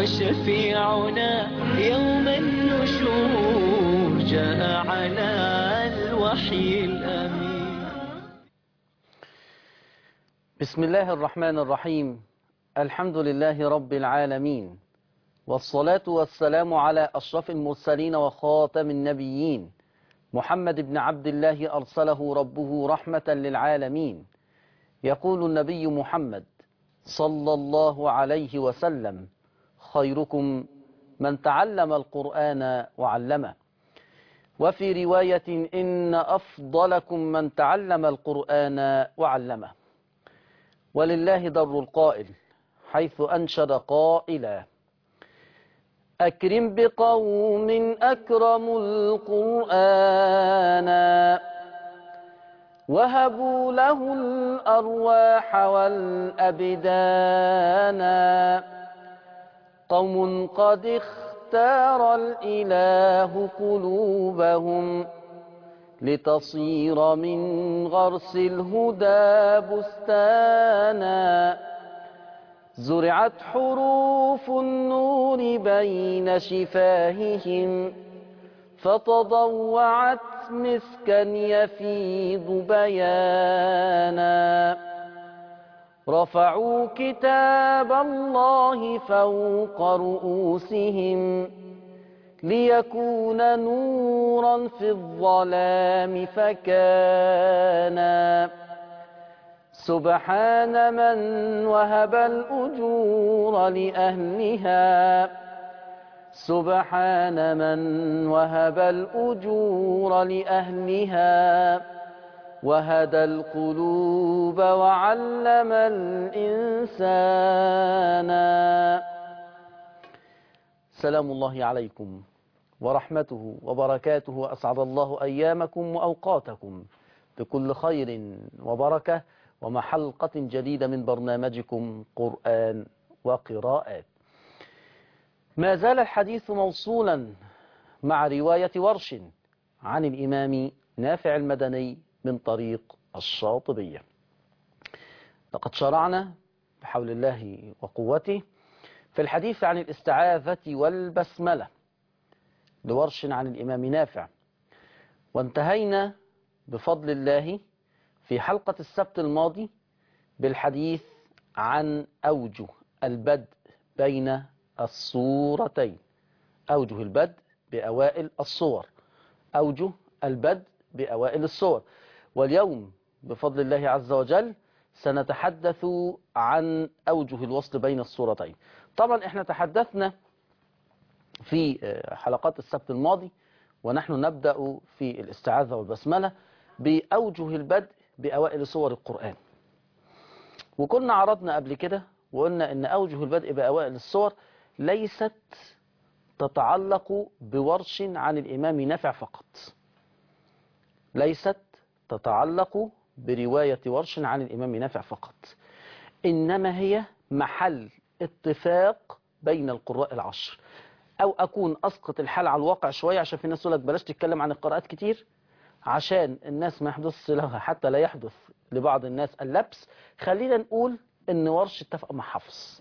وشفيعنا يوم النشور جاء على الوحي الأمين بسم الله الرحمن الرحيم الحمد لله رب العالمين والصلاة والسلام على أشرف المرسلين وخاتم النبيين محمد بن عبد الله أرسله ربه رحمة للعالمين يقول النبي محمد صلى الله عليه وسلم خيركم من تعلم القرآن وعلمه وفي رواية إن أفضلكم من تعلم القرآن وعلمه ولله در القائل حيث أنشد قائلا أكرم بقوم أكرموا القرآن وهبوا له الأرواح والأبدان قوم قد اختار الإله قلوبهم لتصير من غرس الهدى بستانا زرعت حروف النور بين شفاههم فتضوعت مسكا يفيض بيانا رفعوا كتاب الله فوق رؤوسهم ليكون نورا في الظلام فكانا سبحان من وهب الأجور لأهلها سبحان من وهب الأجور لأهلها وهدى القلوب وعلم الإنسان سلام الله عليكم ورحمته وبركاته أسعد الله أيامكم وأوقاتكم بكل خير وبركة ومع حلقة جديدة من برنامجكم قرآن وقراءات ما زال الحديث موصولا مع رواية ورش عن الإمام نافع المدني من طريق الشاطبية لقد شرعنا بحول الله وقوته في الحديث عن الاستعاذة والبسملة لورش عن الإمام نافع وانتهينا بفضل الله في حلقة السبت الماضي بالحديث عن أوجه البدء بين الصورتين أوجه البدء بأوائل الصور أوجه البدء بأوائل الصور واليوم بفضل الله عز وجل سنتحدث عن أوجه الوصل بين الصورتين طبعا احنا تحدثنا في حلقات السبت الماضي ونحن نبدأ في الاستعاذة والبسملة بأوجه البدء بأوائل صور القرآن وكنا عرضنا قبل كده وقلنا ان أوجه البدء بأوائل الصور ليست تتعلق بورش عن الإمام نافع فقط ليست تتعلق برواية ورش عن الإمام نافع فقط إنما هي محل اتفاق بين القراء العشر أو أكون أسقط الحال على الواقع شوية عشان في ناس تقول لك بلاش تتكلم عن القراءات كتير عشان الناس ما يحدث لها حتى لا يحدث لبعض الناس اللبس خلينا نقول إن ورش اتفق مع حفص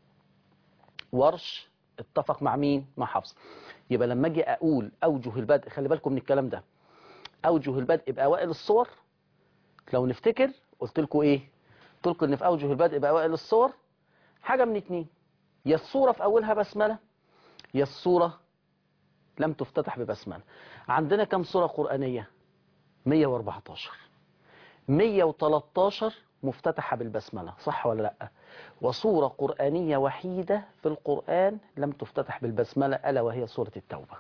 ورش اتفق مع مين مع حفص يبقى لما اجي اقول اوجه البدء خلي بالكم من الكلام ده اوجه البدء باوائل الصور لو نفتكر قلت لكم ايه قلت لكم ان في اوجه البدء باوائل الصور حاجه من اتنين يا الصوره في اولها بسمله يا الصوره لم تفتتح ببسمله عندنا كم سوره قرانيه 114 113 مفتتحه بالبسمله صح ولا لا وصورة قرآنية وحيدة في القرآن لم تفتتح بالبسملة ألا وهي سورة التوبة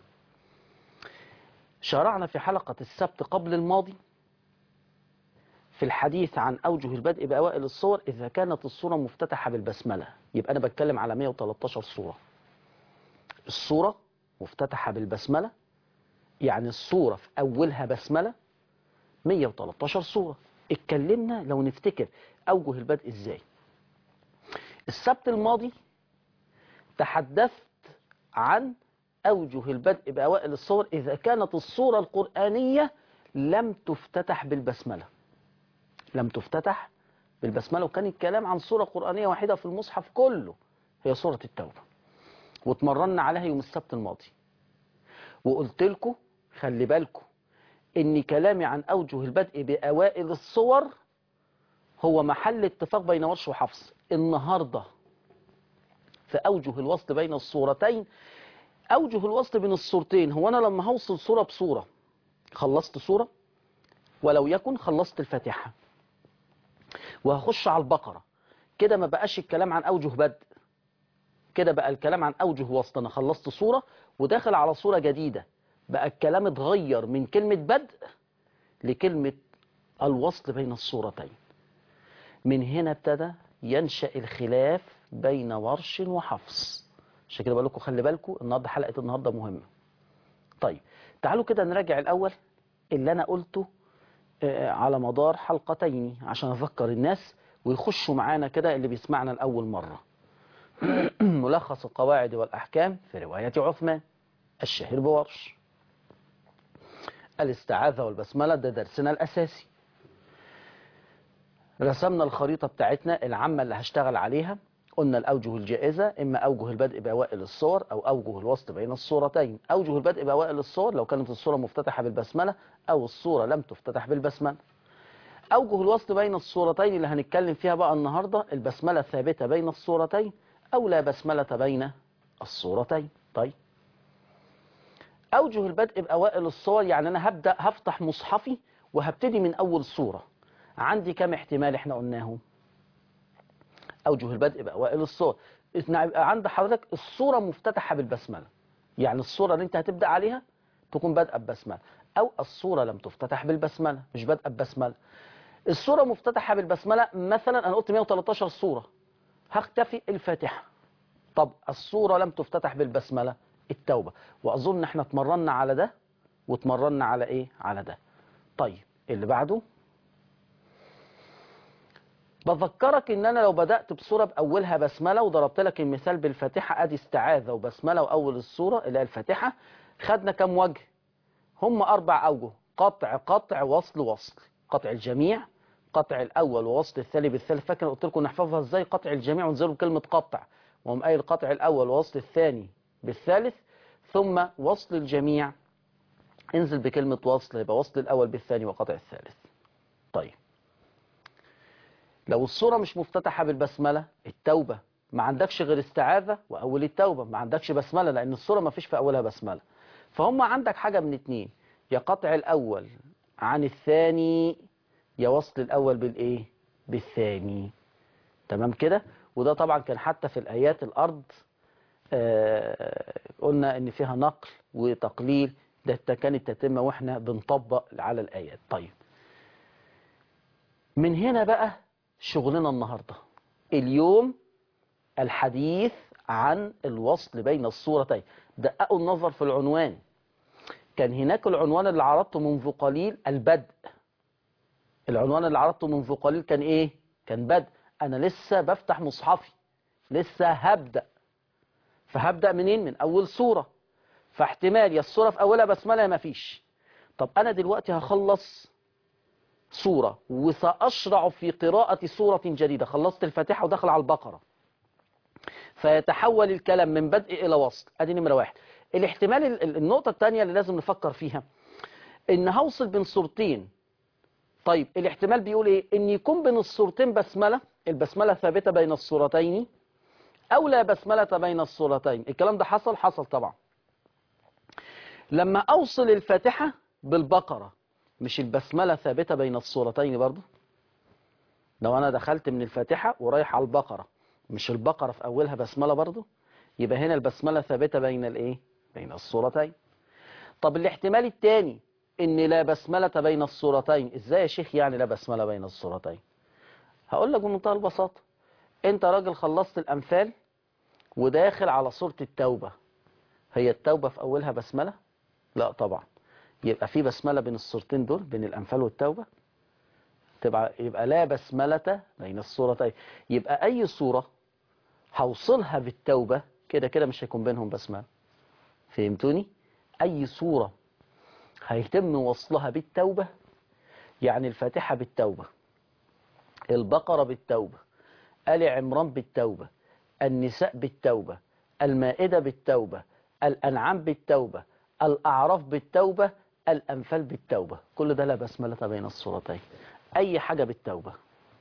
شرعنا في حلقة السبت قبل الماضي في الحديث عن أوجه البدء بأوائل الصور إذا كانت الصورة مفتتحة بالبسملة يبقى أنا بتكلم على 113 صورة الصورة مفتتحة بالبسملة يعني الصورة في أولها بسملة 113 صورة اتكلمنا لو نفتكر أوجه البدء إزاي السبت الماضي تحدثت عن أوجه البدء بأوائل الصور إذا كانت الصورة القرآنية لم تفتتح بالبسملة لم تفتتح بالبسملة وكان الكلام عن صورة قرآنية واحدة في المصحف كله هي صورة التوبة واتمرنا عليها يوم السبت الماضي وقلت لكم خلي بالكم ان كلامي عن اوجه البدء باوائل الصور هو محل اتفاق بين ورش وحفص النهارده في اوجه الوصل بين الصورتين اوجه الوصل بين الصورتين هو انا لما هوصل صوره بصوره خلصت صوره ولو يكن خلصت الفاتحه وهخش على البقره كده ما بقاش الكلام عن اوجه بدء كده بقى الكلام عن اوجه وصل انا خلصت صوره وداخل على صوره جديده بقى الكلام اتغير من كلمه بدء لكلمه الوصل بين الصورتين من هنا ابتدى ينشأ الخلاف بين ورش وحفص عشان كده بقول لكم خلي بالكم النهارده حلقه النهارده مهمه طيب تعالوا كده نراجع الاول اللي انا قلته آه، على مدار حلقتين عشان اذكر الناس ويخشوا معانا كده اللي بيسمعنا لاول مره ملخص القواعد والاحكام في روايه عثمان الشهير بورش الاستعاذه والبسمله ده درسنا الاساسي رسمنا الخريطة بتاعتنا العامة اللي هشتغل عليها قلنا الأوجه الجائزة إما أوجه البدء بأوائل الصور أو أوجه الوسط بين الصورتين أوجه البدء بأوائل الصور لو كانت الصورة مفتتحة بالبسملة أو الصورة لم تفتتح بالبسملة أوجه الوسط بين الصورتين اللي هنتكلم فيها بقى النهاردة البسملة ثابتة بين الصورتين أو لا بسملة بين الصورتين طيب أوجه البدء بأوائل الصور يعني أنا هبدأ هفتح مصحفي وهبتدي من أول صورة عندي كم احتمال احنا قلناهم أوجه البدء بأوائل الصور إذن يبقى عند حضرتك الصورة مفتتحة بالبسملة يعني الصورة اللي انت هتبدأ عليها تكون بادئة ببسملة أو الصورة لم تفتتح بالبسملة مش بادئة ببسملة الصورة مفتتحة بالبسملة مثلا أنا قلت 113 صورة هختفي الفاتحة طب الصورة لم تفتتح بالبسملة التوبة وأظن احنا اتمرنا على ده واتمرنا على ايه على ده طيب اللي بعده بذكرك ان انا لو بدأت بصورة باولها بسملة وضربت لك المثال بالفاتحة ادي استعاذة وبسملة واول الصورة اللي هي الفاتحة خدنا كم وجه هم اربع اوجه قطع قطع وصل وصل قطع الجميع قطع الاول ووصل الثاني بالثالث فاكر قلت لكم نحفظها ازاي قطع الجميع ونزلوا كلمة قطع وهم قايل قطع الاول ووصل الثاني بالثالث ثم وصل الجميع انزل بكلمة وصل يبقى وصل الاول بالثاني وقطع الثالث طيب لو الصورة مش مفتتحة بالبسملة التوبة ما عندكش غير استعاذة وأول التوبة ما عندكش بسملة لأن الصورة ما فيش في أولها بسملة فهم عندك حاجة من اتنين يا قطع الأول عن الثاني يا وصل الأول بالإيه بالثاني تمام كده وده طبعا كان حتى في الآيات الأرض آه قلنا إن فيها نقل وتقليل ده كانت تتم وإحنا بنطبق على الآيات طيب من هنا بقى شغلنا النهاردة اليوم الحديث عن الوصل بين الصورتين دققوا النظر في العنوان كان هناك العنوان اللي عرضته منذ قليل البدء العنوان اللي عرضته منذ قليل كان ايه كان بدء انا لسه بفتح مصحفي لسه هبدأ فهبدأ منين من اول صورة فاحتمال يا الصورة في اولها بسملة يا مفيش طب انا دلوقتي هخلص صورة وسأشرع في قراءة صورة جديدة خلصت الفاتحة ودخل على البقرة فيتحول الكلام من بدء إلى وصل أدي نمرة واحد الاحتمال النقطة الثانية اللي لازم نفكر فيها إن هوصل بين صورتين طيب الاحتمال بيقول إيه إن يكون بين الصورتين بسملة البسملة ثابتة بين الصورتين أو لا بسملة بين الصورتين الكلام ده حصل حصل طبعا لما أوصل الفاتحة بالبقرة مش البسملة ثابتة بين الصورتين برضو لو أنا دخلت من الفاتحة ورايح على البقرة مش البقرة في أولها بسملة برضو يبقى هنا البسملة ثابتة بين الإيه بين الصورتين طب الاحتمال الثاني إن لا بسملة بين الصورتين إزاي يا شيخ يعني لا بسملة بين الصورتين هقول لك بمنتهى البساطة أنت راجل خلصت الأمثال وداخل على صورة التوبة هي التوبة في أولها بسملة لا طبعا يبقى في بسملة بين الصورتين دول بين الأنفال والتوبة تبقى يبقى لا بسملة بين الصورتين يبقى أي صورة هوصلها بالتوبة كده كده مش هيكون بينهم بسملة فهمتوني أي صورة هيتم وصلها بالتوبة يعني الفاتحة بالتوبة البقرة بالتوبة آل عمران بالتوبة النساء بالتوبة المائدة بالتوبة الأنعام بالتوبة الأعراف بالتوبة الأنفال بالتوبة كل ده لا بسملة بين الصورتين أي حاجة بالتوبة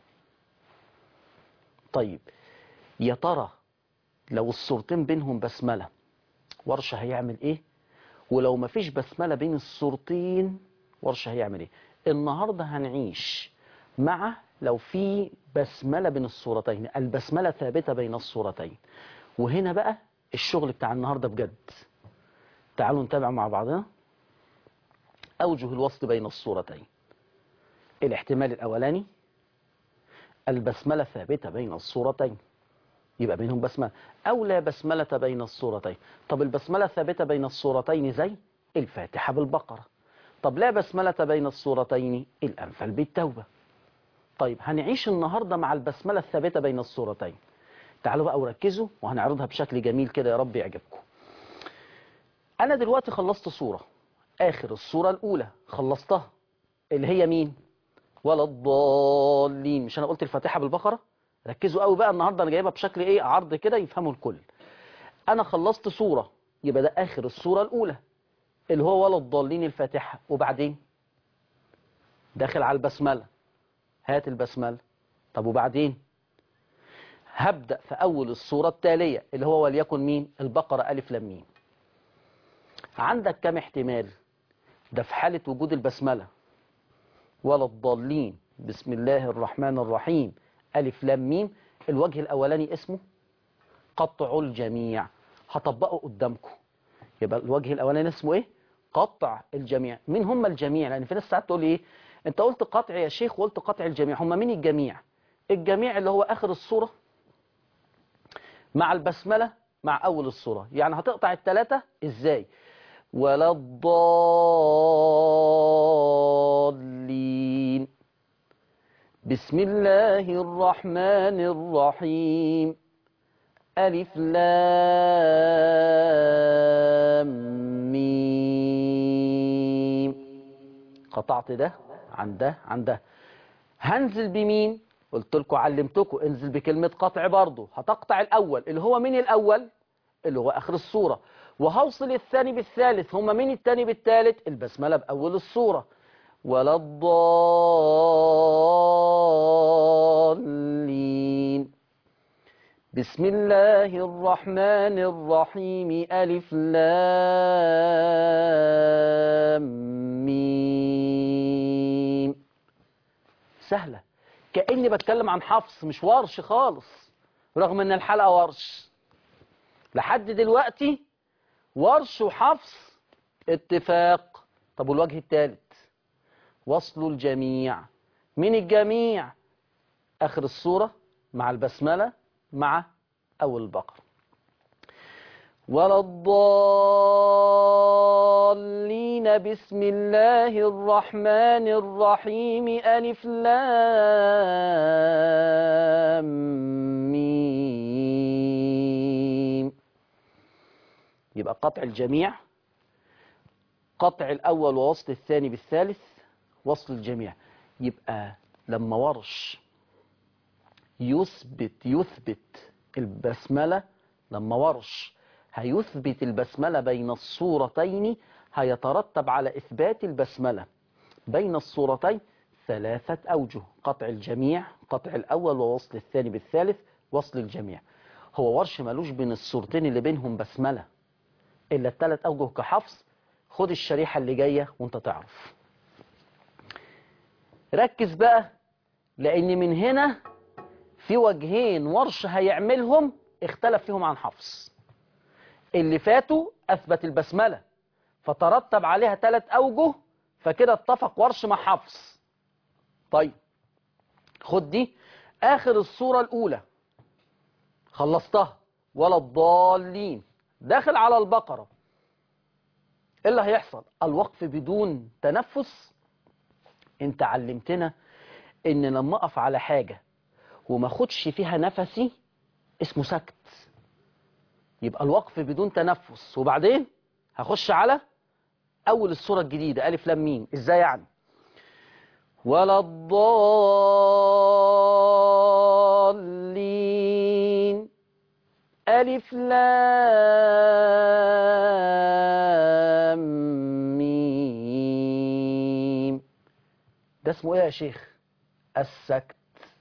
طيب يا ترى لو الصورتين بينهم بسملة ورشة هيعمل ايه ولو مفيش بسملة بين الصورتين ورشة هيعمل ايه النهاردة هنعيش مع لو في بسملة بين الصورتين البسملة ثابتة بين الصورتين وهنا بقى الشغل بتاع النهاردة بجد تعالوا نتابع مع بعضنا أوجه الوصل بين الصورتين الاحتمال الأولاني البسملة ثابتة بين الصورتين يبقى بينهم بسملة أو لا بسملة بين الصورتين طب البسملة ثابتة بين الصورتين زي الفاتحة بالبقرة طب لا بسملة بين الصورتين الأنفال بالتوبة طيب هنعيش النهاردة مع البسملة الثابتة بين الصورتين تعالوا بقى وركزوا وهنعرضها بشكل جميل كده يا رب يعجبكم أنا دلوقتي خلصت صورة آخر الصورة الأولى خلصتها اللي هي مين ولا الضالين مش أنا قلت الفاتحة بالبقرة ركزوا قوي بقى النهاردة أنا جايبها بشكل إيه عرض كده يفهموا الكل أنا خلصت صورة يبقى ده آخر الصورة الأولى اللي هو ولا الضالين الفاتحة وبعدين داخل على البسملة هات البسملة طب وبعدين هبدأ في أول الصورة التالية اللي هو وليكن مين البقرة ألف لام ميم عندك كم احتمال ده في حالة وجود البسملة ولا الضالين بسم الله الرحمن الرحيم ألف لام ميم الوجه الأولاني اسمه قطع الجميع هطبقه قدامكم يبقى الوجه الأولاني اسمه إيه قطع الجميع مين هم الجميع لأن في ناس ساعات تقول إيه أنت قلت قطع يا شيخ وقلت قطع الجميع هم مين الجميع الجميع اللي هو آخر الصورة مع البسملة مع أول الصورة يعني هتقطع الثلاثة إزاي ولا الضالين بسم الله الرحمن الرحيم ألف لام ميم قطعت ده عن ده عن ده هنزل بمين قلت لكم علمتكم انزل بكلمة قطع برضه هتقطع الأول اللي هو مين الأول اللي هو آخر الصورة وهوصل الثاني بالثالث هما مين الثاني بالثالث البسملة بأول الصورة ولا الضالين بسم الله الرحمن الرحيم ألف لام ميم سهلة كأني بتكلم عن حفص مش ورش خالص رغم ان الحلقة ورش لحد دلوقتي ورش وحفص اتفاق طب والوجه الثالث وصل الجميع من الجميع آخر الصورة مع البسملة مع أول البقر ولا الضالين بسم الله الرحمن الرحيم ألف لام ميم يبقى قطع الجميع قطع الأول ووصل الثاني بالثالث وصل الجميع يبقى لما ورش يثبت يثبت البسملة لما ورش هيثبت البسملة بين الصورتين هيترتب على إثبات البسملة بين الصورتين ثلاثة أوجه قطع الجميع قطع الأول ووصل الثاني بالثالث وصل الجميع هو ورش ملوش بين الصورتين اللي بينهم بسملة إلا الثلاث أوجه كحفظ خد الشريحة اللي جاية وانت تعرف ركز بقى لأن من هنا في وجهين ورش هيعملهم اختلف فيهم عن حفص اللي فاتوا أثبت البسملة فترتب عليها ثلاث أوجه فكده اتفق ورش مع حفص طيب خد دي آخر الصورة الأولى خلصتها ولا الضالين داخل على البقرة ايه اللي هيحصل الوقف بدون تنفس انت علمتنا ان لما اقف على حاجة وما اخدش فيها نفسي اسمه سكت يبقى الوقف بدون تنفس وبعدين هخش على اول الصورة الجديدة الف لام ميم ازاي يعني ولا الضالين ألف لام ميم ده اسمه ايه يا شيخ السكت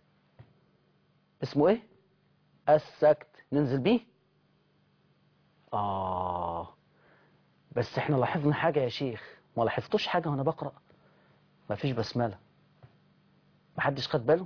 اسمه ايه السكت ننزل بيه آه بس احنا لاحظنا حاجة يا شيخ ما لاحظتوش حاجة وانا بقرأ مفيش بسملة محدش خد باله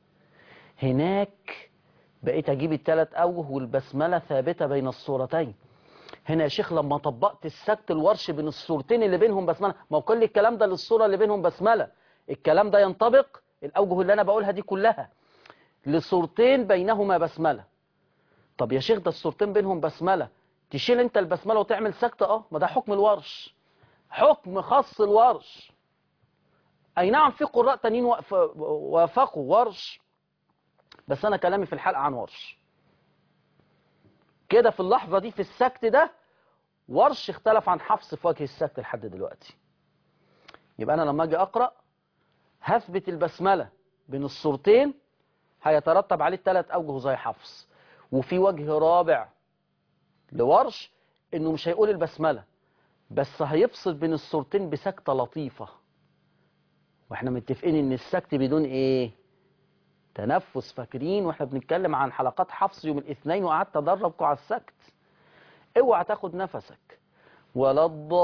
هناك بقيت اجيب الثلاث اوجه والبسملة ثابتة بين الصورتين هنا يا شيخ لما طبقت السكت الورش بين الصورتين اللي بينهم بسملة ما هو كل الكلام ده للصورة اللي بينهم بسملة الكلام ده ينطبق الاوجه اللي انا بقولها دي كلها لصورتين بينهما بسملة طب يا شيخ ده الصورتين بينهم بسملة تشيل انت البسملة وتعمل سكتة اه ما ده حكم الورش حكم خاص الورش اي نعم في قراء تانيين وقف- وافقوا ورش بس انا كلامي في الحلقة عن ورش كده في اللحظة دي في السكت ده ورش اختلف عن حفص في وجه السكت لحد دلوقتي يبقى انا لما اجي اقرأ هثبت البسملة بين الصورتين هيترتب عليه ثلاث اوجه زي حفص وفي وجه رابع لورش انه مش هيقول البسملة بس هيفصل بين الصورتين بسكتة لطيفة واحنا متفقين ان السكت بدون ايه تنفس فاكرين واحنا بنتكلم عن حلقات حفص يوم الاثنين وقعدت ادربكم على السكت اوعى تاخد نفسك ولا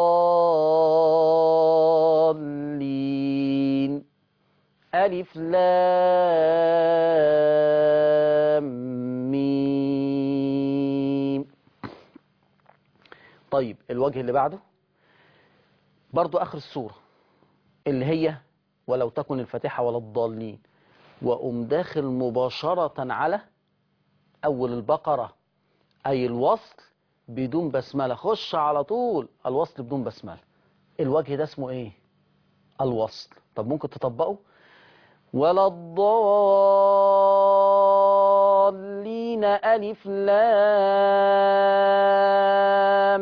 الضالين ألف لام ميم طيب الوجه اللي بعده برضو آخر السورة اللي هي ولو تكن الفاتحة ولا الضالين وأم داخل مباشرة على أول البقرة أي الوصل بدون بسملة خش على طول الوصل بدون بسملة الوجه ده اسمه ايه الوصل طب ممكن تطبقه ولا الضالين ألف لام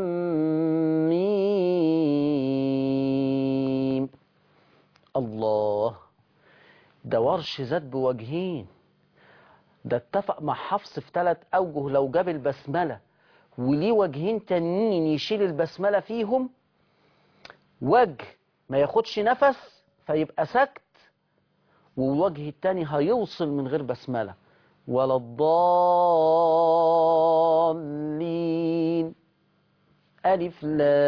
ميم الله ده ورش ذات بوجهين ده اتفق مع حفص في ثلاث أوجه لو جاب البسملة وليه وجهين تانيين يشيل البسملة فيهم وجه ما ياخدش نفس فيبقى سكت والوجه التاني هيوصل من غير بسملة ولا الضالين ألف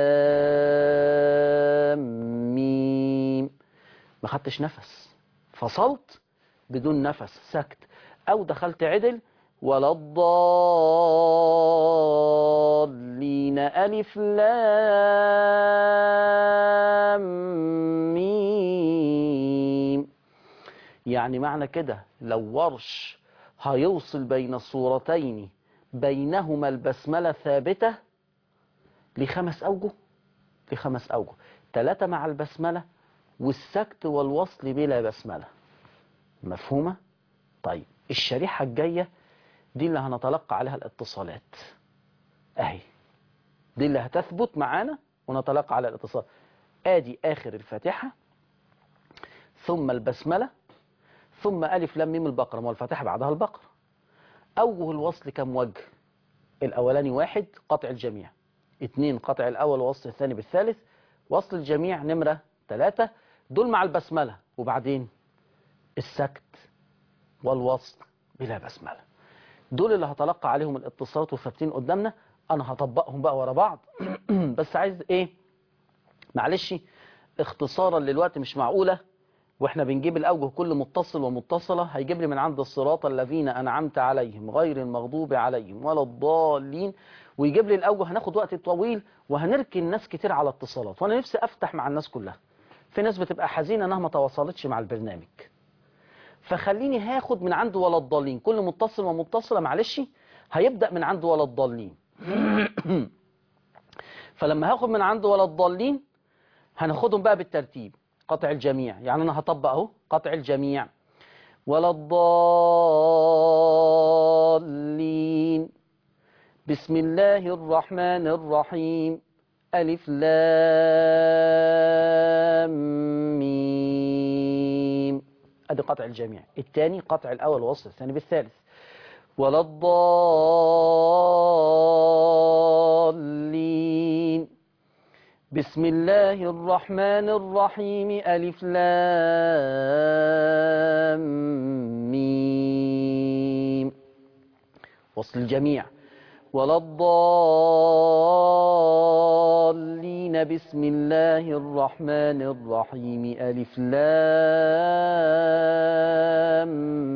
لام ميم ما خدتش نفس فصلت بدون نفس سكت أو دخلت عدل ولا الضالين ألف لام ميم يعني معنى كده لو ورش هيوصل بين صورتين بينهما البسملة ثابتة لخمس أوجه لخمس أوجه ثلاثة مع البسملة والسكت والوصل بلا بسملة مفهومة؟ طيب الشريحة الجاية دي اللي هنتلقى عليها الاتصالات اهي دي اللي هتثبت معانا ونتلقى على الاتصال ادي اخر الفاتحة ثم البسملة ثم ألف لام ميم البقرة ما هو الفاتحة بعدها البقرة أوجه الوصل كم وجه الأولاني واحد قطع الجميع اثنين قطع الأول ووصل الثاني بالثالث وصل الجميع نمرة ثلاثة دول مع البسملة وبعدين السكت والوصل بلا بسملة دول اللي هتلقى عليهم الاتصالات وثابتين قدامنا أنا هطبقهم بقى ورا بعض بس عايز إيه معلش اختصارا للوقت مش معقولة واحنا بنجيب الأوجه كل متصل ومتصلة هيجيب لي من عند الصراط الذين أنعمت عليهم غير المغضوب عليهم ولا الضالين ويجيب لي الأوجه هناخد وقت طويل وهنركن ناس كتير على اتصالات وأنا نفسي أفتح مع الناس كلها في ناس بتبقى حزينة أنها ما تواصلتش مع البرنامج فخليني هاخد من عند ولا الضالين كل متصل ومتصلة معلش هيبدأ من عند ولا الضالين فلما هاخد من عند ولا الضالين هناخدهم بقى بالترتيب قطع الجميع يعني أنا هطبق اهو قطع الجميع ولا الضالين بسم الله الرحمن الرحيم ألف لام ميم ادي قطع الجميع الثاني قطع الأول ووصل الثاني بالثالث ولا الضالين بسم الله الرحمن الرحيم ألف لام ميم وصل الجميع ولا الضالين بسم الله الرحمن الرحيم ألف لام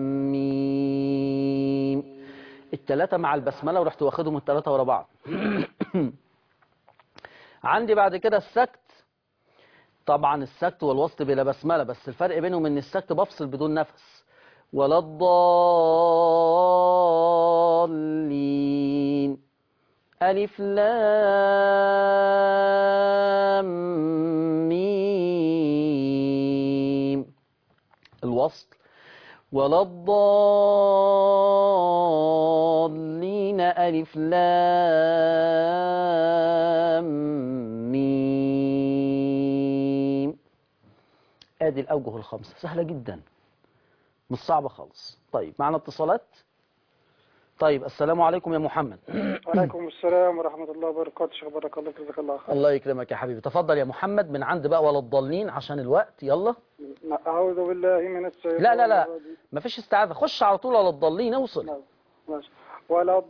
ميم التلاتة مع البسملة ورحت واخدهم التلاتة ورا بعض عندي بعد كده السكت طبعا السكت والوسط بلا بسملة بس الفرق بينهم ان السكت بفصل بدون نفس ولا الضالين ألف لام ميم الوصل ولا الضالين ألف لام ميم ادي الأوجه الخمسة سهلة جدا مش صعبة خالص طيب معنا اتصالات طيب السلام عليكم يا محمد وعليكم السلام ورحمة الله وبركاته شيخ بارك الله فيك جزاك الله خير الله يكرمك يا حبيبي تفضل يا محمد من عند بقى ولا الضالين عشان الوقت يلا أعوذ بالله من الشيطان لا لا لا الرجيم. مفيش استعاذة خش على طول على الضالين اوصل نعم. ماشي ولا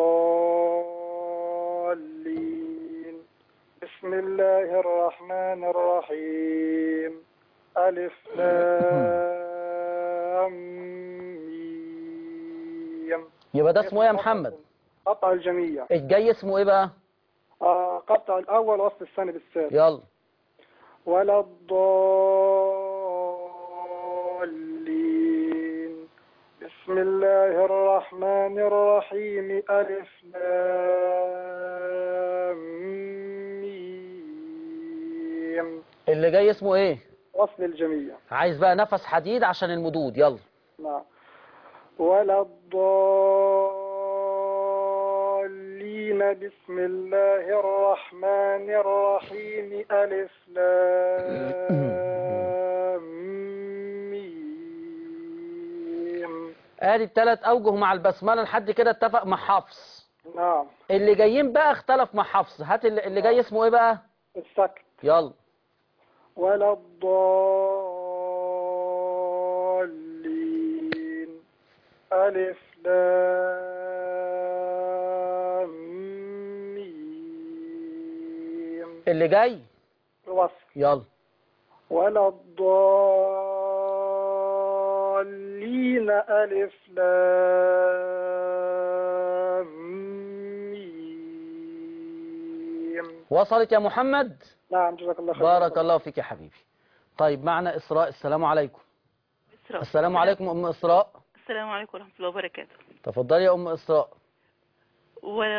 الضالين بسم الله الرحمن الرحيم ألف لام ميم يبقى ده اسمه ايه يا محمد قطع الجميع الجاي اسمه ايه بقى آه قطع الأول وصف الثاني بالسادس يلا ولا الضالين بسم الله الرحمن الرحيم ألف لام ميم اللي جاي اسمه ايه وصل الجميع عايز بقى نفس حديد عشان المدود يلا نعم ولا الضالين بسم الله الرحمن الرحيم ألف لام ميم ادي التلات اوجه مع البسمله لحد كده اتفق مع حفص نعم اللي جايين بقى اختلف مع حفص هات اللي, اللي جاي اسمه ايه بقى السكت يلا ولا الضالين ألف لام ميم اللي جاي الوصف يلا ولا الضالين ألف لام ميم وصلت يا محمد نعم جزاك الله خير بارك الله فيك يا حبيبي طيب معنا اسراء السلام عليكم إسراء. السلام عليكم ام اسراء السلام عليكم ورحمة الله وبركاته تفضلي يا ام اسراء ولا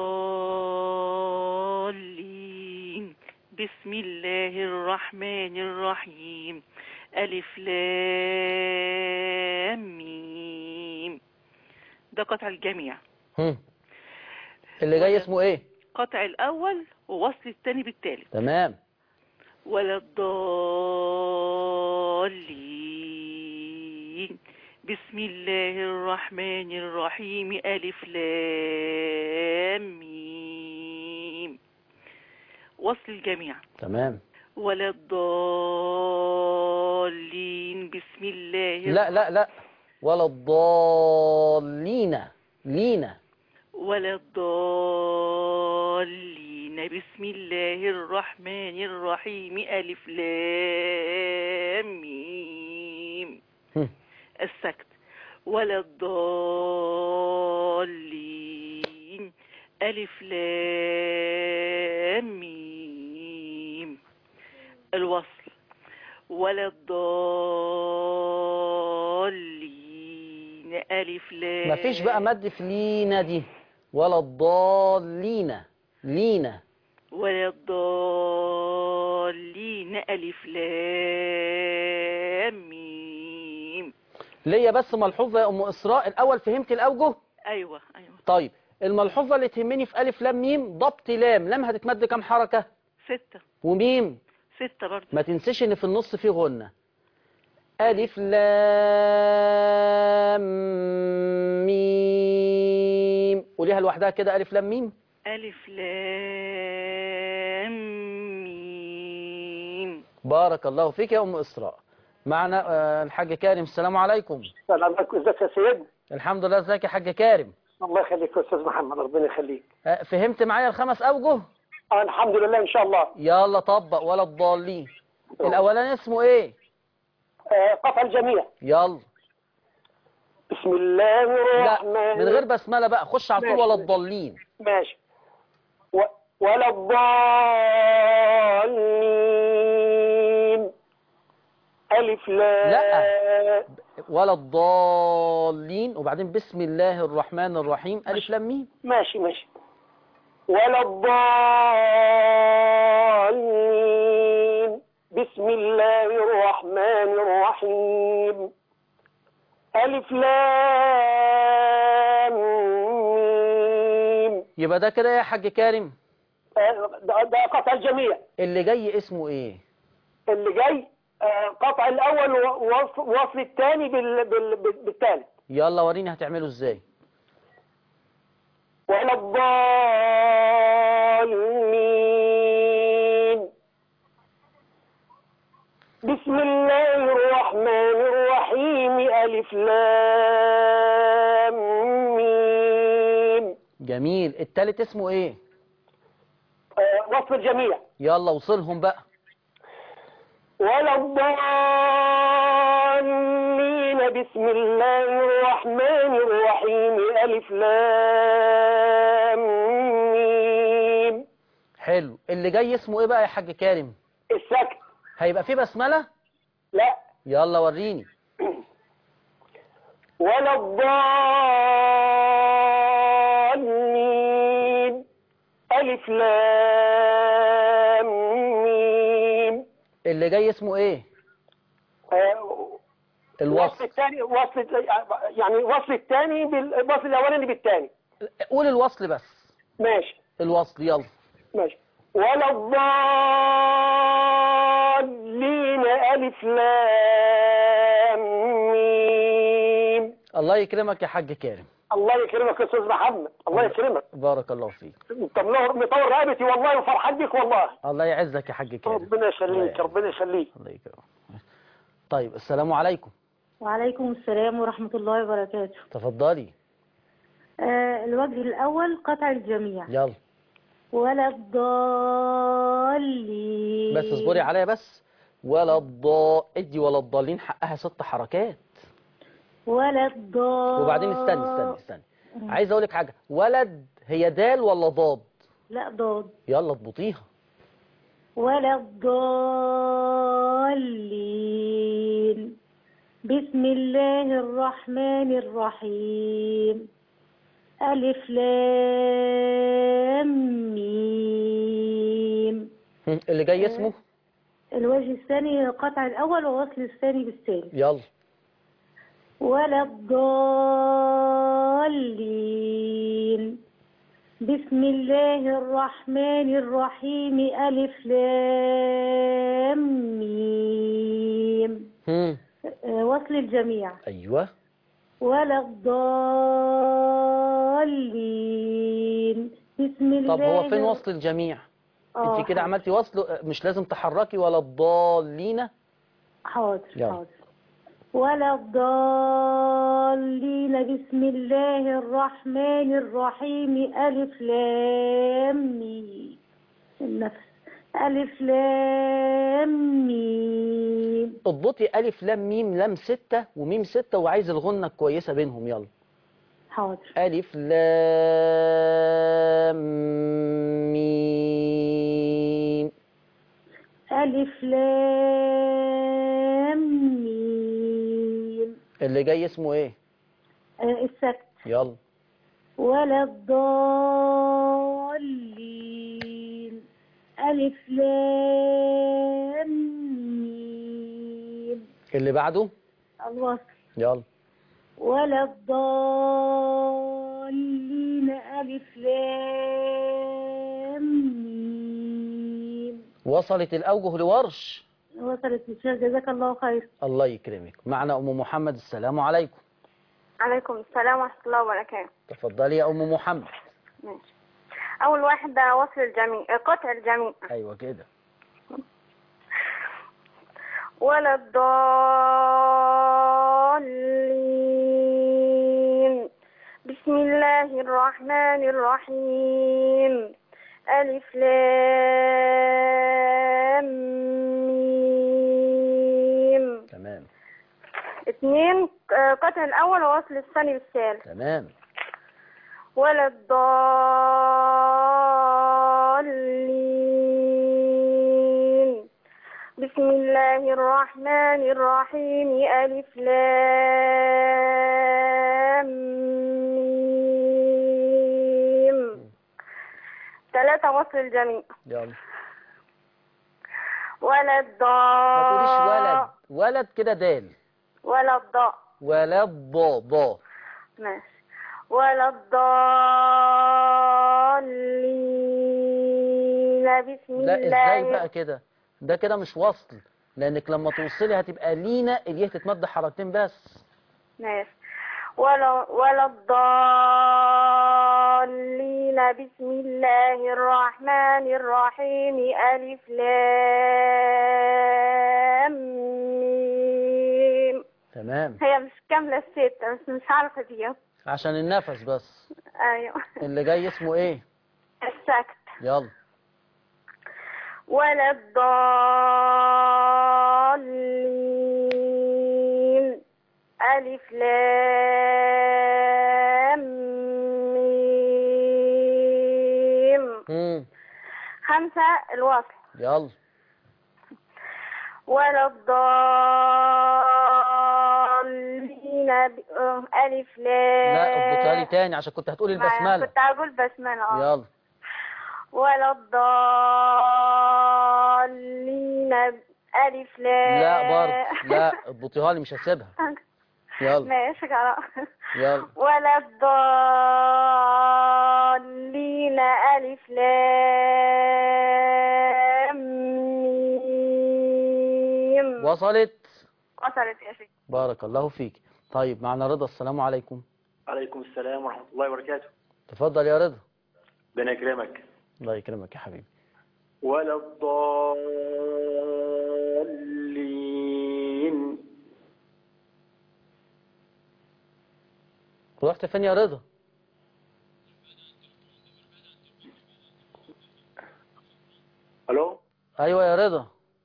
الضالين بسم الله الرحمن الرحيم ألف لام ميم ده قطع الجميع هم. اللي جاي اسمه ايه قطع الأول ووصل الثاني بالتالت تمام ولا الضالين بسم الله الرحمن الرحيم ألف لام ميم وصل الجميع تمام ولا الضالين بسم الله لا لا لا ولا الضالين لينا ولا الضالين بسم الله الرحمن الرحيم ألف لام ميم هم. السكت ولا الضالين ألف لام ميم الوصل ولا الضالين ألف لام مفيش بقى مد في لينا دي ولا الضالين لينا ولا الضالين ألف لام ميم ليا بس ملحوظة يا أم إسراء الأول فهمت الأوجه أيوة أيوة طيب الملحوظة اللي تهمني في ألف لام ميم ضبط لام لام هتتمد كام حركة ستة وميم ستة برضه ما تنسيش إن في النص في غنة ألف لام قوليها لوحدها كده ألف لام ميم ألف لام ميم بارك الله فيك يا أم إسراء معنا آه، الحاج كارم السلام عليكم السلام عليكم ازيك يا سيدنا الحمد لله ازيك يا حاج كارم الله يخليك يا استاذ محمد ربنا يخليك آه، فهمت معايا الخمس أوجه آه الحمد لله ان شاء الله يلا طبق ولا الضالين الأولاني اسمه إيه آه قطع الجميع يلا بسم الله لا الرحمن من غير بسملة بقى خش على طول ماشي. ولا الضالين ماشي و... ولا الضالين ألف لا ولا الضالين وبعدين بسم الله الرحمن الرحيم ألف لام ميم ماشي ماشي ولا الضالين بسم الله الرحمن الرحيم ألف لام ميم يبقى ده كده يا حاج كارم آه، ده ده قطع الجميع اللي جاي اسمه ايه اللي جاي آه، قطع الأول ووصل وصل الثاني بال... بال... بال- بالثالث يلا وريني هتعمله ازاي ولا الضالين بسم الله الرحمن الرحيم ألف لام ميم جميل التالت اسمه ايه آه، وصف الجميع يلا وصلهم بقى ولا الضالين بسم الله الرحمن الرحيم ألف لام ميم حلو اللي جاي اسمه ايه بقى يا حاج كارم السكت هيبقى فيه بسملة لا يلا وريني ولا الضالين ألف لام ميم اللي جاي اسمه ايه آه، الوصل الوصل الثاني وصل يعني وصل الثاني بالوصل الأولاني بالثاني قول الوصل بس ماشي الوصل يلا ماشي ولا الضالين ألف لام ميم الله يكرمك يا حاج كارم الله يكرمك يا أستاذ محمد الله يكرمك بارك الله فيك طب منور مطور رقبتي والله وفرحان بيك والله الله يعزك يا حاج كارم ربنا الله يخليك يعزك. ربنا يخليك الله يكرمك طيب السلام عليكم وعليكم السلام ورحمة الله وبركاته تفضلي آه الوجه الأول قطع الجميع يلا ولا الضالين بس اصبري عليا بس ولا الضاء ادي ولا الضالين حقها ست حركات ولا الضال وبعدين استني استني استني عايز اقول لك حاجه ولد هي دال ولا ضاد لا ضاد يلا اضبطيها ولا الضالين بسم الله الرحمن الرحيم ألف لام ميم هم، اللي جاي اسمه الوجه الثاني قطع الأول ووصل الثاني بالثاني يلا ولا الضالين بسم الله الرحمن الرحيم ألف لام ميم هم. آه، وصل الجميع ايوه ولا الضالين بسم الله طب هو فين وصل الجميع آه، انت كده حاضر. عملتي وصل مش لازم تحركي ولا الضالين حاضر يلا. حاضر ولا الضالين بسم الله الرحمن الرحيم ألف لام ميم النفس ألف لام ميم اضبطي الف لام ميم لام ستة وميم ستة وعايز الغنة كويسة بينهم يلا حاضر ألف لام ميم ألف لام ميم اللي جاي اسمه ايه آه، السكت يلا ولا الضالين ألف لام ميم اللي بعده الوصل يلا ولا الضالين ألف لام ميم وصلت الأوجه لورش وصلت الشيخ جزاك الله خير الله يكرمك معنا أم محمد السلام عليكم عليكم السلام ورحمة الله وبركاته تفضلي يا ام محمد ماشي أول واحدة وصل الجميع قطع الجميع ايوه كده ولا الضالين بسم الله الرحمن الرحيم ألف لام ميم تمام اثنين آه، قطع الأول ووصل الثاني بالثالث تمام ولا الضالين بسم الله الرحمن الرحيم ألف لام ميم ثلاثة وصل الجميع يلا ولا ما تقوليش ولد الضاء ولد كده دال ولا الضاء ولا الضا ضا ماشي ولا الضالين بسم لا ازاي الله بقى كده ده كده مش وصل لانك لما توصلي هتبقى لينا اليه تتمد حركتين بس ماشي ولا ولا الضالين بسم الله الرحمن الرحيم ألف لام ميم تمام هي مش كاملة الستة بس مش عارفة دي عشان النفس بس أيوة اللي جاي اسمه ايه السكت يلا ولا الضالين ألف لام ميم مم. خمسة الوصل يلا ولا الضالين ب- آه، ألف لام لا اضبطها لي تاني عشان كنت هتقولي معايا، البسمله كنت هقول بسملة اه يلا ولا الضالين ب- ألف لام لا برضه لا اضبطيها لي مش هسيبها يلا ماشي خلاص يلا ولا الضالين ألف لام ميم وصلت وصلت يا شيخ بارك الله فيك طيب معنا رضا السلام عليكم عليكم السلام ورحمة الله وبركاته تفضل يا رضا ربنا يكرمك الله يكرمك يا حبيبي ولا الضالين رحت فين يا رضا ألو ايوه يا رضا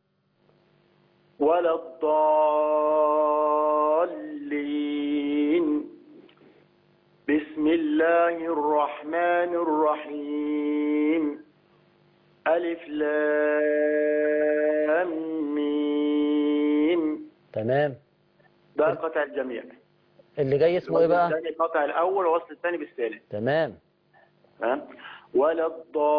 ولا الضالين بسم الله الرحمن الرحيم ألف لام ميم تمام ده قطع الجميع اللي جاي اسمه ايه بقى الثاني قطع الأول ووصل الثاني بالثالث تمام ها؟ ولا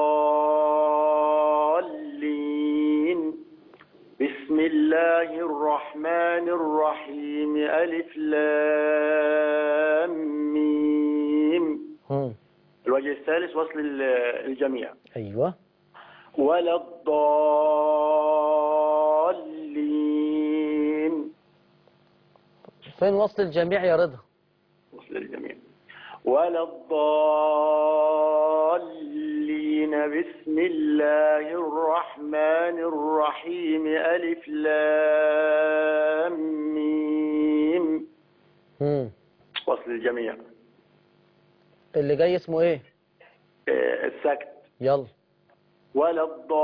الضالين بسم الله الرحمن الرحيم ألف لام ميم هم. الوجه الثالث وصل ال- الجميع ايوه ولا الضالين فين وصل الجميع يا رضا وصل الجميع ولا الضالين بسم الله الرحمن الرحيم ألف لام ميم هم. وصل الجميع اللي جاي اسمه ايه آه، السكت يلا ولا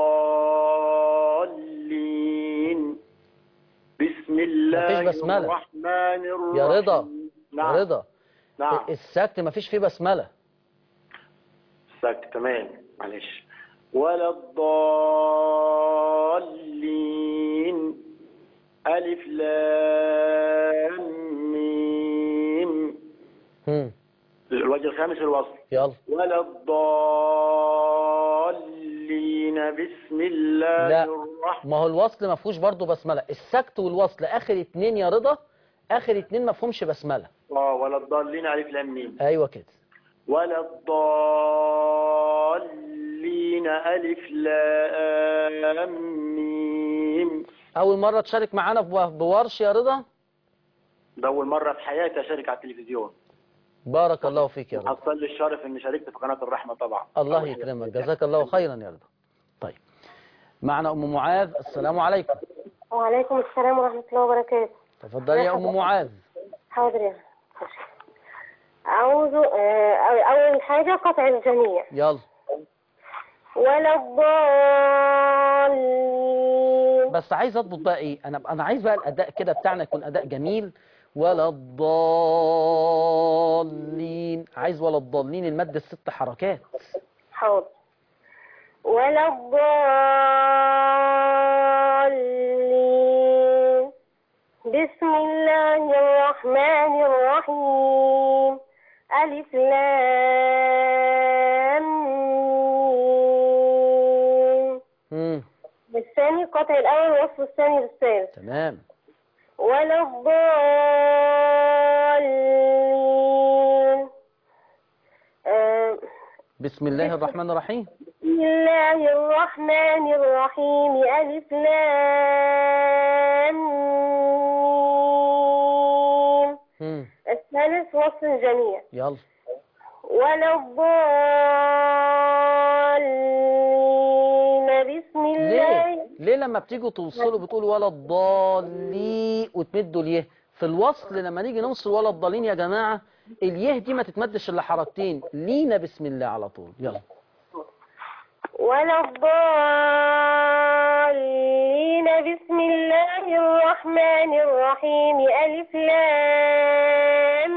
الضالين بسم الله مفيش بسملة. الرحمن الرحيم يا رضا نعم يا رضا نعم السكت مفيش فيه بسمله سكت تمام معلش ولا الضالين ألف لام ميم هم. الوجه الخامس الوصل يلا ولا الضالين بسم الله لا. الرحمن ما هو الوصل ما فيهوش برضه بسمله السكت والوصل اخر اتنين يا رضا اخر اتنين ما فيهمش بسمله اه ولا الضالين ألف لام ميم ايوه كده ولا الضالين ألف لام ميم اول مره تشارك معانا في بورش يا رضا ده أول مرة في حياتي أشارك على التلفزيون بارك الله فيك يا رضا حصل لي الشرف اني شاركت في قناه الرحمه طبعا الله يكرمك جزاك الله خيرا يا رضا طيب معنا ام معاذ السلام عليكم وعليكم السلام ورحمة الله وبركاته تفضلي يا ام معاذ حاضر يا أعوذ آه، أول حاجة قطع الجميع يلا ولا الضالين بس عايز اضبط بقى ايه انا انا عايز بقى الاداء كده بتاعنا يكون اداء جميل ولا الضالين عايز ولا الضالين المد الست حركات حاضر ولا الضالين بسم الله الرحمن الرحيم ألف لام ميم. مم. الثاني قطع الأول وصف الثاني بالثالث تمام ولا الضالين آه، بسم الله الرحمن الرحيم بسم الله الرحمن الرحيم ألف لام ميم. مم. الثالث وصف الجميع يلا ولا الضالين بسم الله ليه ليه لما بتيجوا توصلوا بتقولوا ولا الضالين وتمدوا اليه في الوصل لما نيجي نوصل ولا الضالين يا جماعه اليه دي ما تتمدش الا حركتين لينا بسم الله على طول يلا ولا الضالين بسم الله الرحمن الرحيم ألف لام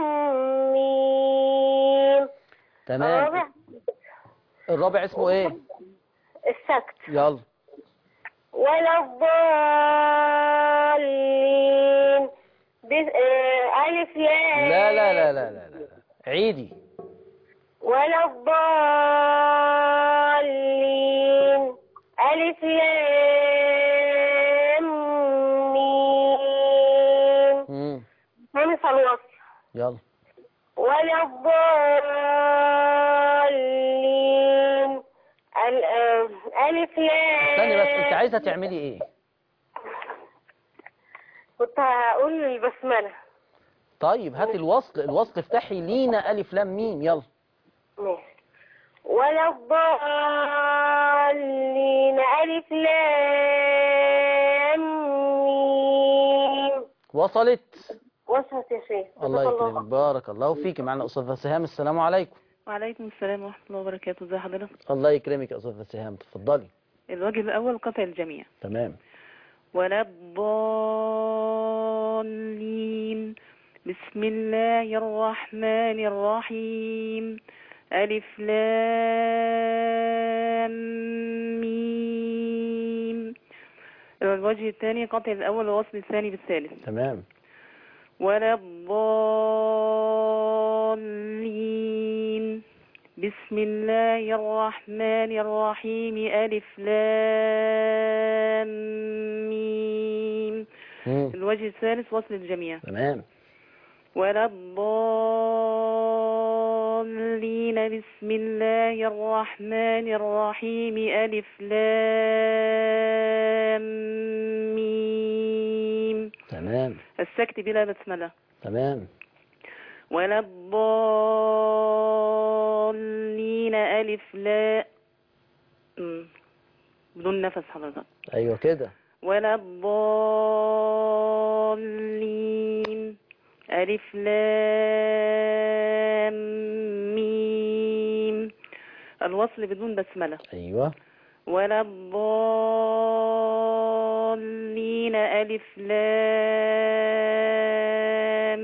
ميم تمام الرابع الرابع اسمه ايه السكت يلا ولا الضالين بس- آه، ألف لام لا لا لا لا لا لا عيدي ولا الضالين ألف لام ميم مم. خمس الوصل يلا ولا الضالين ال- آه، ألف لام استني بس انت عايزه تعملي ايه كنت هقول البسملة طيب هاتي الوصل الوصل افتحي لينا الف لام ميم يلا ماشي ولا الضالين ألف لام ميم وصلت وصلت يا شيخ الله جزاك يكرمك بارك الله فيك معنا استاذه سهام السلام عليكم وعليكم السلام ورحمة الله وبركاته ازي حضرتك الله يكرمك يا استاذه سهام تفضلي الوجه الأول قطع الجميع تمام ولا الضالين بسم الله الرحمن الرحيم ألف لام ميم الوجه الثاني قطع الأول ووصل الثاني بالثالث تمام ولا الضالين بسم الله الرحمن الرحيم ألف لام ميم مم. الوجه الثالث وصل الجميع تمام ولا الضالين بسم الله الرحمن الرحيم ألف لام ميم تمام السكت بلا بسملة تمام ولا الضالين ألف لا مم. بدون نفس حضرتك ايوه كده ولا الضالين ألف لام ميم الوصل بدون بسملة ايوه ولا الضالين ألف لام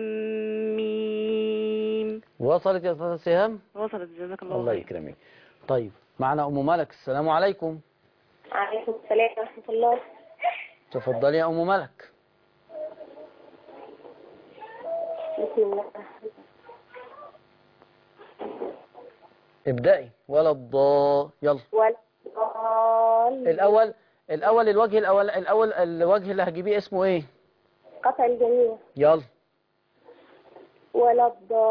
ميم وصلت يا استاذه سهام وصلت جزاك الله, الله خير. يكرمك طيب معنا ام ملك السلام عليكم عليكم السلام ورحمة الله تفضلي يا ام ملك بسم الله ابدأي ولا الضا يلا ولا الضالين الاول الاول الوجه الاول الاول الوجه اللي هجيبيه اسمه ايه قطع الجميع يلا ولا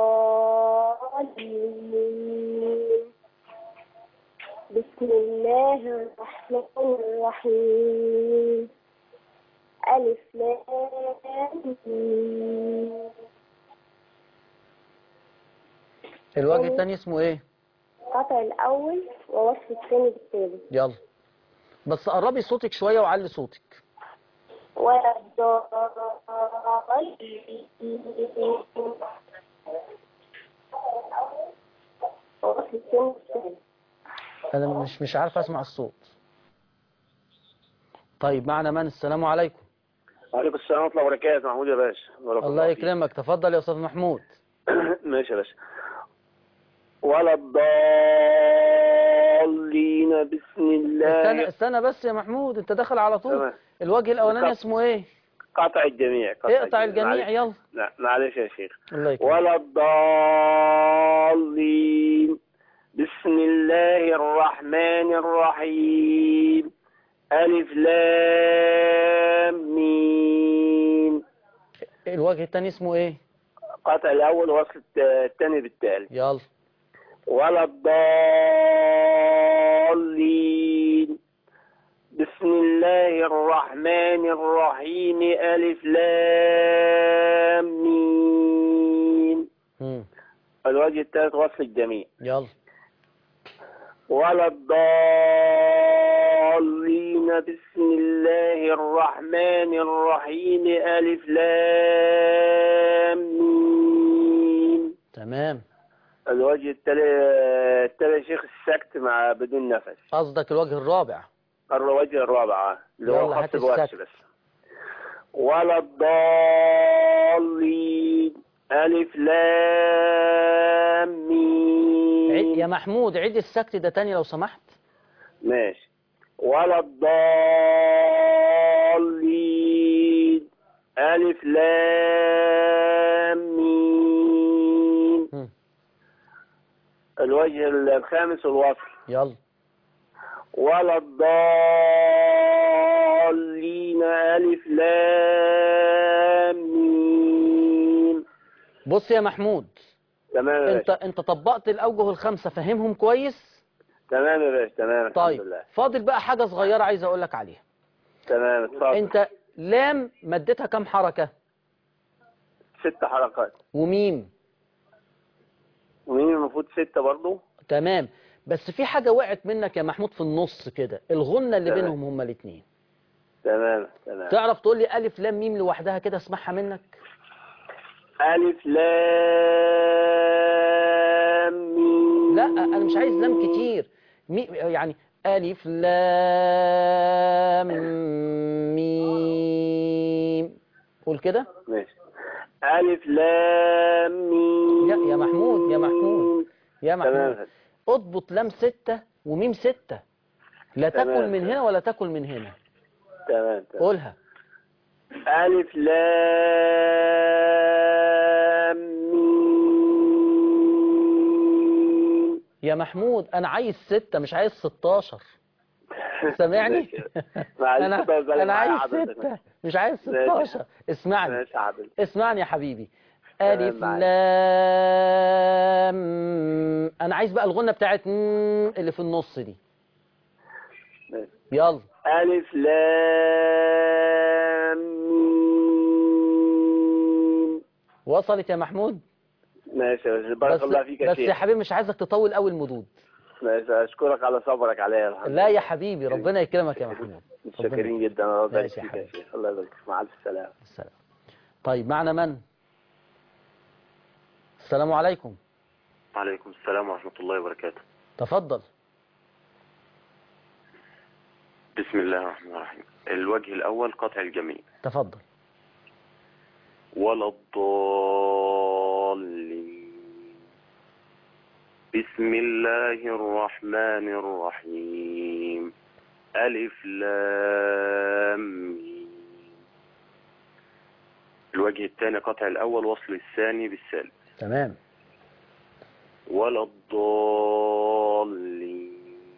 الضالين بسم الله الرحمن الرحيم ألف لام ميم. الوجه الثاني اسمه ايه قطع الأول ووصل الثاني بالثالث يلا بس قربي صوتك شوية وعلي صوتك ولا الضالين ووصل الثاني بالثالث انا مش مش عارف اسمع الصوت طيب معنا من السلام عليكم وعليكم السلام ورحمه الله وبركاته محمود يا باشا بارك الله فيك. يكرمك تفضل يا استاذ محمود ماشي يا باشا ولا الضالين بسم استنى الله استنى بس يا محمود انت داخل على طول تمام. الوجه الاولاني بالظبط. اسمه ايه قطع الجميع اقطع الجميع معلش. يلا لا معلش يا شيخ الله يكرمك ولا الضالين بسم الله الرحمن الرحيم ألف لام ميم الوجه الثاني اسمه ايه قطع الأول وصل الت- الثاني بالتالي يلا ولا الضالين بسم الله الرحمن الرحيم ألف لام ميم مم. الوجه الثالث وصل الجميع يلا ولا الضالين بسم الله الرحمن الرحيم ألف لام ميم تمام الوجه التالي التالي شيخ السكت مع بدون نفس قصدك الوجه الرابع الوجه الرابع اللي هو يلا خط هات الوش السكت. بس ولا الضالين ألف لام عيد يا ميم محمود عيد السكت ده تاني لو سمحت ماشي ولا الضالين ألف لام ميم مم. الوجه الخامس الوصل يلا ولا الضالين ألف لام ميم بص يا محمود تمام يا انت باشا انت طبقت الاوجه الخمسه فاهمهم كويس تمام يا باشا تمام الحمد طيب لله فاضل بقى حاجه صغيره عايز اقول لك عليها تمام اتفضل انت لام مدتها كام حركه ست حلقات وميم ومين المفروض ستة برضو تمام بس في حاجه وقعت منك يا محمود في النص كده الغنه اللي تمام. بينهم هما الاثنين تمام تمام تعرف تقول لي الف لام ميم لوحدها كده اسمعها منك ألف لام ميم لا انا مش عايز لام كتير مي يعني الف لام ميم قول كده ماشي ألف لام ميم يا يا محمود يا محمود يا محمود تمام اضبط لام ستة وميم ستة لا تاكل تمام. من هنا ولا تاكل من هنا تمام تمام قولها ألف لام ميم يا محمود انا عايز ستة مش عايز 16 سامعني ماشي. معلش انا طيب، بالك انا معايا عايز حضرتك. ستة مش عايز ماشي. 16 اسمعني ماشي يا حبيبي اسمعني يا حبيبي تمام ألف معاك. لام أنا عايز بقى الغنة بتاعت م اللي في النص دي ماشي. يلا ألف لام ميم وصلت يا محمود ماشي يا باشا. بارك بس الله فيك يا بس يا شيخ حبيبي مش عايزك تطول قوي المدود ماشي أشكرك على صبرك عليا الحمد لا يا لله. حبيبي ربنا يكرمك يا محمود متشكرين جدا الله يبارك ماشي يا فيك يا حبيبي. شيخ الله يبارك فيك مع ألف سلامة السلام طيب معنا من السلام عليكم وعليكم السلام ورحمة الله وبركاته تفضل بسم الله الرحمن الرحيم الوجه الأول قطع الجميع تفضل ولا الضالين بسم الله الرحمن الرحيم ألف لام ميم. الوجه الثاني قطع الأول وصل الثاني بالثالث تمام ولا الضالين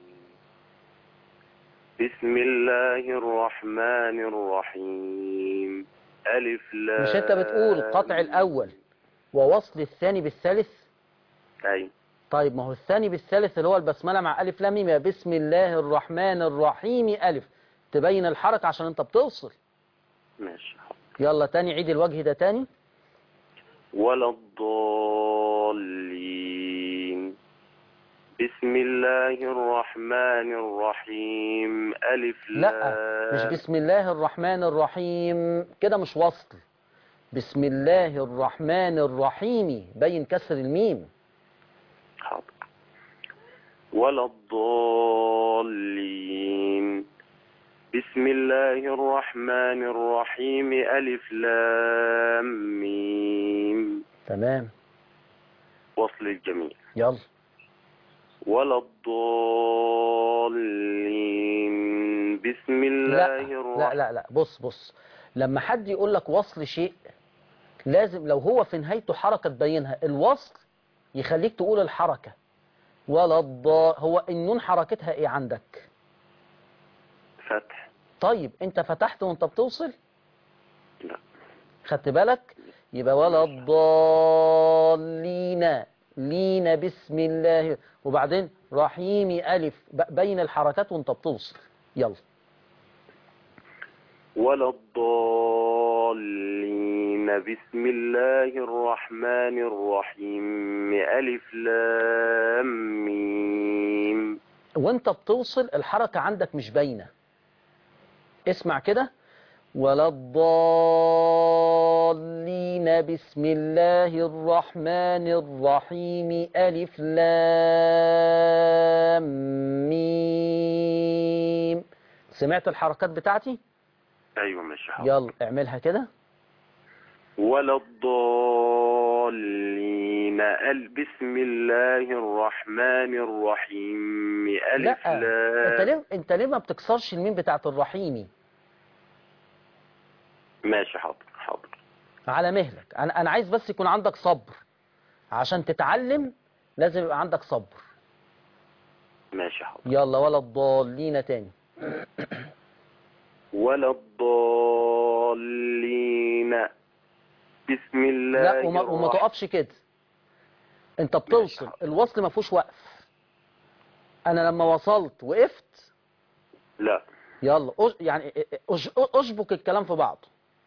بسم الله الرحمن الرحيم ألف لام مش انت بتقول قطع الأول ووصل الثاني بالثالث أي طيب ما هو الثاني بالثالث اللي هو البسملة مع ألف لام ميم يا بسم الله الرحمن الرحيم ألف تبين الحركة عشان أنت بتوصل ماشي يلا تاني عيد الوجه ده تاني ولا الضالين بسم الله الرحمن الرحيم ألف لا لام مش بسم الله الرحمن الرحيم كده مش وصل بسم الله الرحمن الرحيم بين كسر الميم حاضر ولا الضالين بسم الله الرحمن الرحيم ألف لام ميم تمام وصل الجميع يلا ولا الضالين بسم الله لا الرحمن لا لا لا بص بص لما حد يقول لك وصل شيء لازم لو هو في نهايته حركة تبينها الوصل يخليك تقول الحركة ولا الضاء هو النون حركتها ايه عندك فتح طيب انت فتحت وانت بتوصل لا خدت بالك يبقى ولا الضالين لين بسم الله وبعدين رحيم ألف ب- بين الحركات وانت بتوصل يلا ولا الضالين بسم الله الرحمن الرحيم ألف لام ميم وانت بتوصل الحركة عندك مش باينة اسمع كده ولا الضالين بسم الله الرحمن الرحيم ألف لام ميم سمعت الحركات بتاعتي أيوة ماشي حاضر يلا اعملها كده ولا الضالين ال بسم الله الرحمن الرحيم ألف لا انت لام ليه انت ليه ما بتكسرش الميم بتاعت الرحيمي ماشي حاضر حاضر على مهلك انا انا عايز بس يكون عندك صبر عشان تتعلم لازم يبقى عندك صبر ماشي حاضر يلا ولا الضالين تاني ولا الضالين بسم الله لا وما, وما الرحمن- تقفش كده انت بتوصل الوصل ما فيهوش وقف انا لما وصلت وقفت لا يلا أش... يعني أش... اشبك الكلام في بعض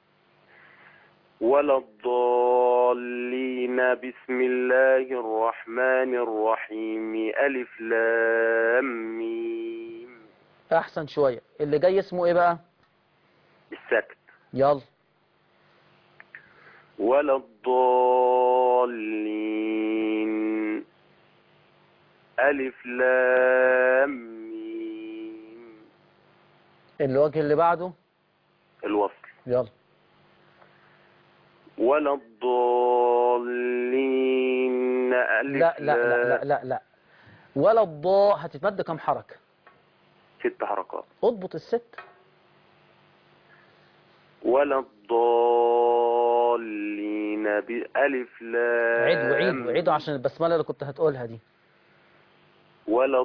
ولا الضالين بسم الله الرحمن الرحيم ألف لام ميم احسن شوية اللي جاي اسمه ايه بقى السكت يلا ولا الضالين ألف لام ميم الوجه اللي بعده الوصل يلا ولا الضالين ألف لا لا لا لا لا لا ولا الضاء هتتمد كام حركة ست حركات اضبط الست ولا الضالين بألف لام عيد وعيد وعيد عشان البسملة اللي كنت هتقولها دي ولا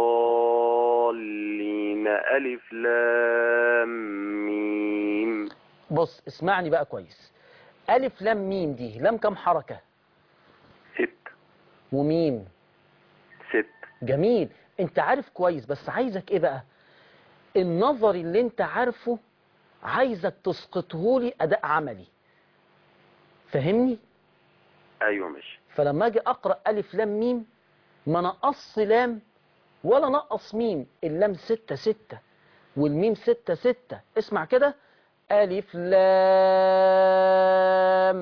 الضالين ألف لام ميم بص اسمعني بقى كويس ألف لام ميم دي لام كام حركة ست وميم ست جميل انت عارف كويس بس عايزك ايه بقى النظر اللي انت عارفه عايزك تسقطه لي اداء عملي فهمني أيوة ماشي فلما اجي اقرا الف لام ميم ما نقص لام ولا نقص ميم اللام ستة ستة والميم ستة ستة اسمع كده ألف لام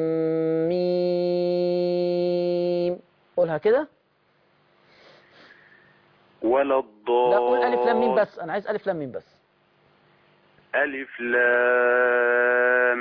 ميم قولها كده ولا الضال لا قول ألف لام ميم بس أنا عايز ألف لام ميم بس ألف لام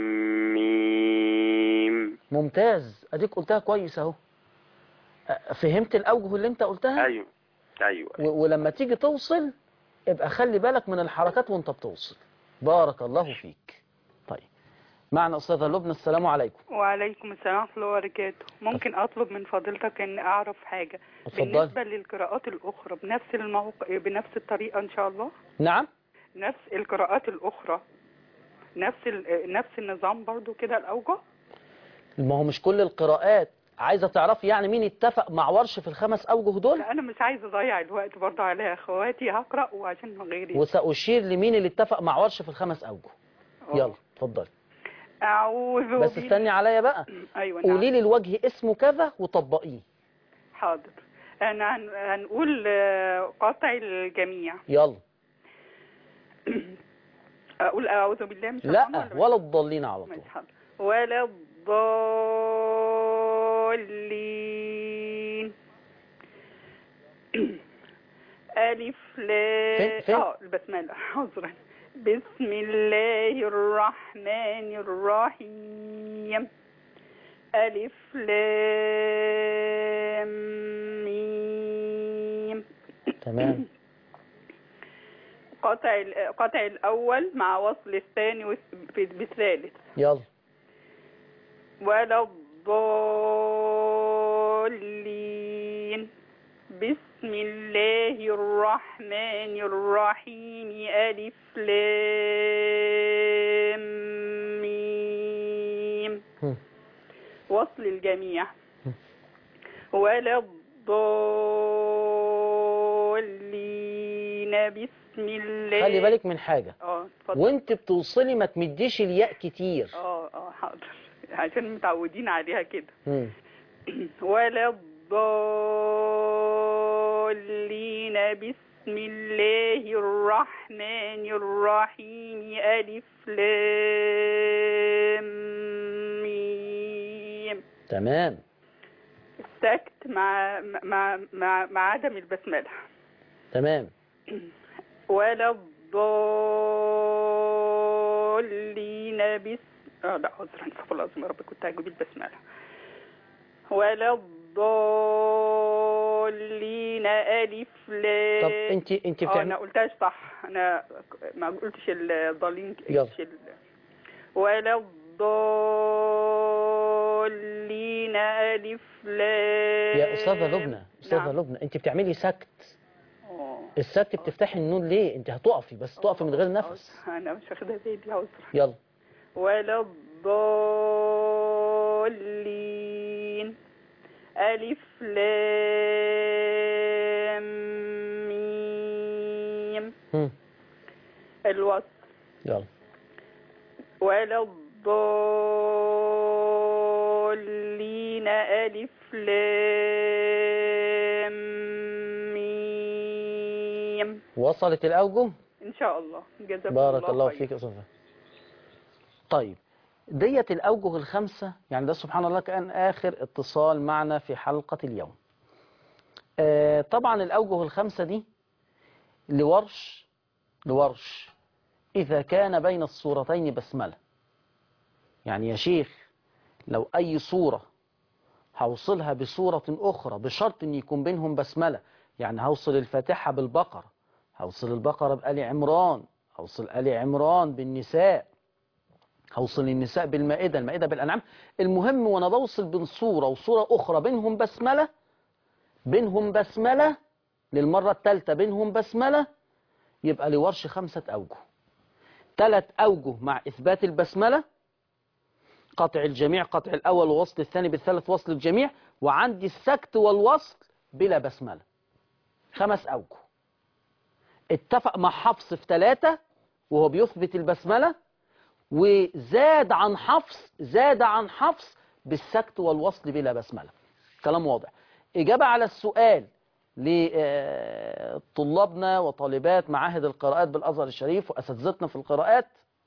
ميم ممتاز أديك قلتها كويس أهو أ- فهمت الأوجه اللي أنت قلتها أيوة أيوة و- ولما تيجي توصل ابقى خلي بالك من الحركات وانت بتوصل بارك الله فيك طيب معنا أستاذة لبنى السلام عليكم وعليكم السلام ورحمة الله وبركاته ممكن أطلب من فضيلتك أن أعرف حاجة اتفضلي. بالنسبة للقراءات الأخرى بنفس الموقع بنفس الطريقة إن شاء الله نعم نفس القراءات الأخرى نفس ال... نفس النظام برضو كده الأوجه ما هو مش كل القراءات عايزة تعرفي يعني مين اتفق مع ورش في الخمس أوجه دول لا أنا مش عايزة أضيع الوقت برضو على أخواتي هقرأ وعشان غيري وسأشير لمين اللي اتفق مع ورش في الخمس أوجه أوه. يلا اتفضلي أعوذ بس بال- استني عليا بقى أيوة نعم قولي لي الوجه اسمه كذا وطبقيه حاضر انا هن- هنقول آه، قطع الجميع يلا اقول اعوذ بالله من الشيطان لا ولا الضالين على طول ماشي حاضر. ولا الضالين ألف فين- لا فين؟ اه البسملة عذرا بسم الله الرحمن الرحيم ألف لام ميم تمام قطع ال- قطع الأول مع وصل الثاني والس- في- بالثالث يلا ولا الضالين بسم الله الرحمن الرحيم ألف لام ميم هم. وصل الجميع ولا الضالين بسم الله خلي بالك من حاجة اه اتفضل وانت بتوصلي ما تمديش الياء كتير اه اه حاضر عشان متعودين عليها كده مم. ولا الضالين بسم الله الرحمن الرحيم ألف لام ميم تمام السكت مع مع مع, مع عدم البسملة تمام ولا الضالين بسم اه لا عذرا استغفر الله العظيم يا رب كنت هجيب البسملة ولا الضالين ألف لام طب انت انت اه انا بتعمل قلتهاش صح انا ما قلتش الضالين يلا. ال- ولا الضالين ألف لام يا استاذه لبنى استاذه نعم. لبنى انت بتعملي سكت اه السكت بتفتحي النون ليه انت هتقفي بس تقفي من غير نفس انا مش واخدها بالي عذرا يلا ولا الضالين ألف لام ميم هم. الوصل يلا ولا الضالين ألف لام ميم وصلت الاوجه إن شاء الله جزاكم بارك الله خير. فيك يا استاذه طيب ديت الاوجه الخمسه يعني ده سبحان الله كان اخر اتصال معنا في حلقه اليوم آه طبعا الاوجه الخمسه دي لورش لورش اذا كان بين الصورتين بسمله يعني يا شيخ لو اي صوره هوصلها بصوره اخرى بشرط ان يكون بينهم بسمله يعني هوصل الفاتحه بالبقره هوصل البقرة بآل عمران هوصل آل عمران بالنساء هوصل النساء بالمائدة المائدة بالأنعام المهم وأنا بوصل بين صورة وصورة أخرى بينهم بسملة بينهم بسملة للمرة الثالثة بينهم بسملة يبقى لورش خمسة أوجه ثلاث أوجه مع إثبات البسملة قطع الجميع قطع الأول ووصل الثاني بالثالث وصل الجميع وعندي السكت والوصل بلا بسملة خمس أوجه اتفق مع حفص في ثلاثة وهو بيثبت البسملة وزاد عن حفص زاد عن حفص بالسكت والوصل بلا بسملة كلام واضح إجابة على السؤال لطلابنا وطالبات معاهد القراءات بالأزهر الشريف وأساتذتنا في القراءات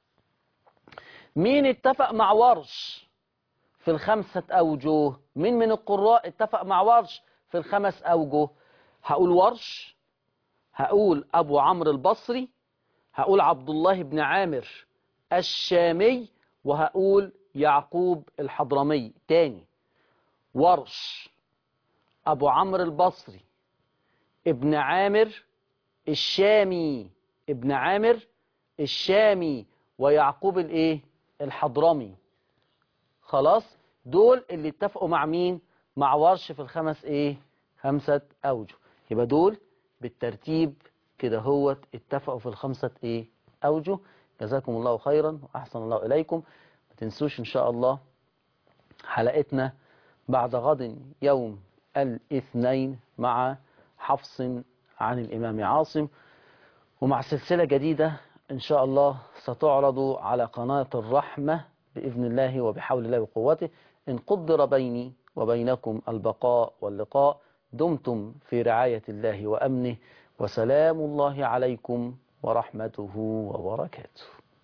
مين اتفق مع ورش في الخمسة أوجه مين من القراء اتفق مع ورش في الخمس أوجه هقول ورش هقول أبو عمرو البصري هقول عبد الله بن عامر الشامي وهقول يعقوب الحضرمي تاني ورش أبو عمرو البصري ابن عامر الشامي ابن عامر الشامي ويعقوب الايه الحضرمي خلاص دول اللي اتفقوا مع مين مع ورش في الخمس ايه خمسة اوجه يبقى دول بالترتيب كده هوت اتفقوا في الخمسة ايه اوجه جزاكم الله خيرا واحسن الله اليكم ما تنسوش ان شاء الله حلقتنا بعد غد يوم الاثنين مع حفص عن الامام عاصم ومع سلسلة جديدة إن شاء الله ستعرض على قناة الرحمة بإذن الله وبحول الله وقوته إن قدر بيني وبينكم البقاء واللقاء دمتم في رعاية الله وأمنه وسلام الله عليكم ورحمته وبركاته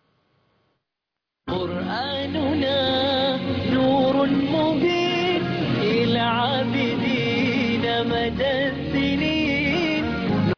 قرآننا نور مبين للعابدين مدى السنين